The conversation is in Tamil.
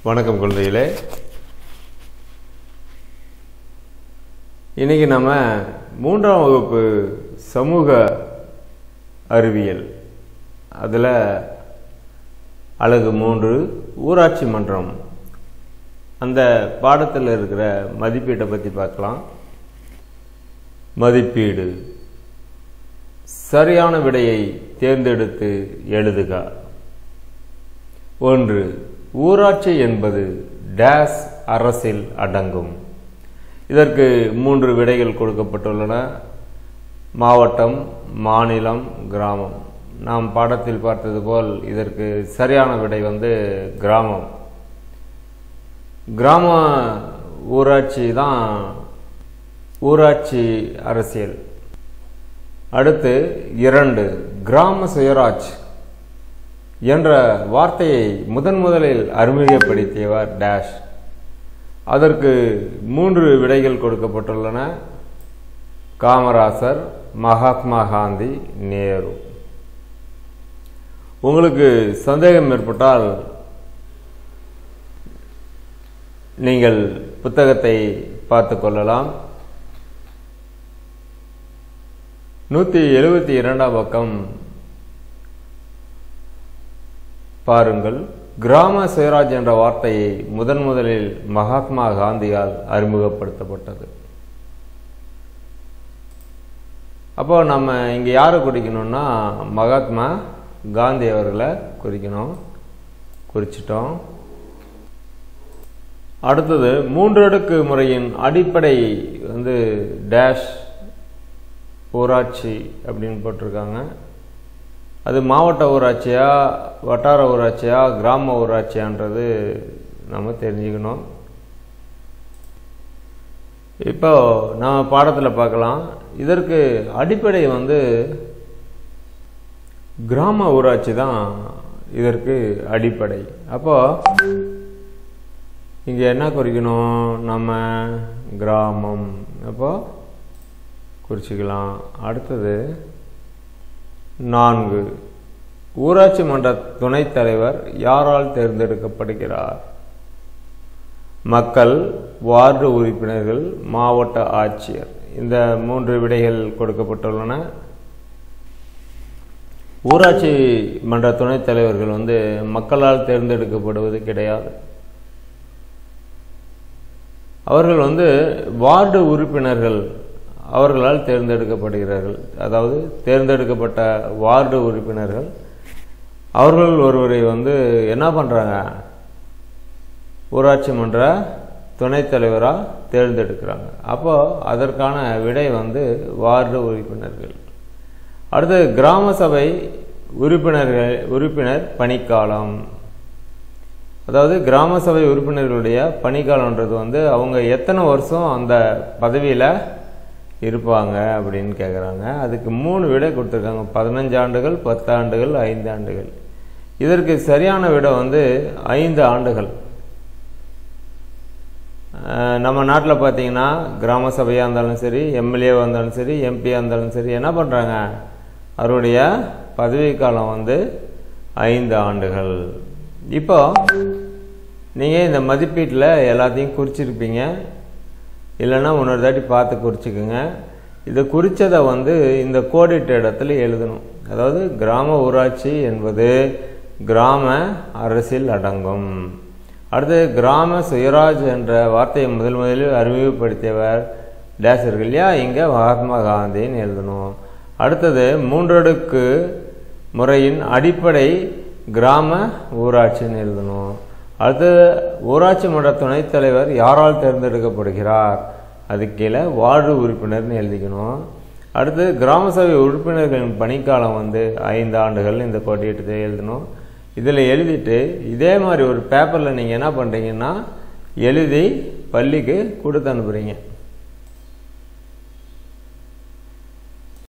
வணக்கம் குழந்தைகளே இன்னைக்கு நம்ம மூன்றாம் வகுப்பு சமூக அறிவியல் அதில் அழகு மூன்று ஊராட்சி மன்றம் அந்த பாடத்தில் இருக்கிற மதிப்பீட்டை பற்றி பார்க்கலாம் மதிப்பீடு சரியான விடையை தேர்ந்தெடுத்து எழுதுக ஒன்று ஊராட்சி என்பது டேஸ் அரசில் அடங்கும் இதற்கு மூன்று விடைகள் கொடுக்கப்பட்டுள்ளன மாவட்டம் மாநிலம் கிராமம் நாம் பாடத்தில் பார்த்தது போல் இதற்கு சரியான விடை வந்து கிராமம் கிராம ஊராட்சி தான் ஊராட்சி அரசியல் அடுத்து இரண்டு கிராம சுயராஜ் என்ற வார்த்தையை முதன் முதலில் அறிமுகப்படுத்தியவர் டேஷ் அதற்கு மூன்று விடைகள் கொடுக்கப்பட்டுள்ளன காமராசர் மகாத்மா காந்தி நேரு உங்களுக்கு சந்தேகம் ஏற்பட்டால் நீங்கள் புத்தகத்தை பார்த்து கொள்ளலாம் நூற்றி எழுபத்தி இரண்டாம் பக்கம் பாருங்கள் கிராம சுயராஜ் என்ற வார்த்தையை முதன் முதலில் மகாத்மா காந்தியால் அறிமுகப்படுத்தப்பட்டது அப்போ நம்ம இங்கே யாரை குறிக்கணும்னா மகாத்மா காந்தி அவர்களை குறிக்கணும் குறிச்சிட்டோம் அடுத்தது மூன்றடுக்கு முறையின் அடிப்படை வந்து டேஷ் ஊராட்சி அப்படின்னு போட்டிருக்காங்க அது மாவட்ட ஊராட்சியா வட்டார ஊராட்சியா கிராம ஊராட்சியான்றது நம்ம தெரிஞ்சுக்கணும் இப்போ நம்ம பாடத்தில் பார்க்கலாம் இதற்கு அடிப்படை வந்து கிராம ஊராட்சி தான் இதற்கு அடிப்படை அப்போ இங்கே என்ன குறிக்கணும் நம்ம கிராமம் அப்போ குறிச்சிக்கலாம் அடுத்தது நான்கு ஊராட்சி மன்ற துணைத் தலைவர் யாரால் தேர்ந்தெடுக்கப்படுகிறார் மக்கள் வார்டு உறுப்பினர்கள் மாவட்ட ஆட்சியர் இந்த மூன்று விடைகள் கொடுக்கப்பட்டுள்ளன ஊராட்சி மன்ற துணைத் தலைவர்கள் வந்து மக்களால் தேர்ந்தெடுக்கப்படுவது கிடையாது அவர்கள் வந்து வார்டு உறுப்பினர்கள் அவர்களால் தேர்ந்தெடுக்கப்படுகிறார்கள் அதாவது தேர்ந்தெடுக்கப்பட்ட வார்டு உறுப்பினர்கள் அவர்கள் ஒருவரை வந்து என்ன பண்ணுறாங்க ஊராட்சி மன்ற துணைத் தலைவராக தேர்ந்தெடுக்கிறாங்க அப்போ அதற்கான விடை வந்து வார்டு உறுப்பினர்கள் அடுத்து கிராம சபை உறுப்பினர்கள் உறுப்பினர் பணிக்காலம் அதாவது கிராம சபை உறுப்பினர்களுடைய பணிக்காலன்றது வந்து அவங்க எத்தனை வருஷம் அந்த பதவியில் இருப்பாங்க அப்படின்னு கேட்குறாங்க அதுக்கு மூணு விடை கொடுத்துருக்காங்க பதினஞ்சு ஆண்டுகள் பத்து ஆண்டுகள் ஐந்து ஆண்டுகள் இதற்கு சரியான விடை வந்து ஐந்து ஆண்டுகள் நம்ம நாட்டில் பார்த்தீங்கன்னா கிராம சபையாக இருந்தாலும் சரி எம்எல்ஏவாக இருந்தாலும் சரி எம்பியாக இருந்தாலும் சரி என்ன பண்ணுறாங்க அவருடைய பதவி காலம் வந்து ஐந்து ஆண்டுகள் இப்போ நீங்கள் இந்த மதிப்பீட்டில் எல்லாத்தையும் குறிச்சிருப்பீங்க இல்லைன்னா இன்னொரு தாட்டி பார்த்து குறிச்சிக்கோங்க இதை குறித்ததை வந்து இந்த கோடிட்ட இடத்துல எழுதணும் அதாவது கிராம ஊராட்சி என்பது கிராம அரசில் அடங்கும் அடுத்து கிராம சுயராஜ் என்ற வார்த்தையை முதல் முதலில் அறிமுகப்படுத்தியவர் டேசர்கள் இல்லையா இங்கே மகாத்மா காந்தின்னு எழுதணும் அடுத்தது மூன்றடுக்கு முறையின் அடிப்படை கிராம ஊராட்சின்னு எழுதணும் அடுத்து ஊராட்சி மன்ற துணைத் தலைவர் யாரால் தேர்ந்தெடுக்கப்படுகிறார் அது கீழே வார்டு உறுப்பினர்னு எழுதிக்கணும் அடுத்து கிராம சபை உறுப்பினர்களின் பணிக்காலம் வந்து ஐந்து ஆண்டுகள் இந்த கோட்டிட்டு எழுதணும் இதில் எழுதிட்டு இதே மாதிரி ஒரு பேப்பரில் நீங்கள் என்ன பண்ணுறீங்கன்னா எழுதி பள்ளிக்கு கொடுத்து அனுப்புகிறீங்க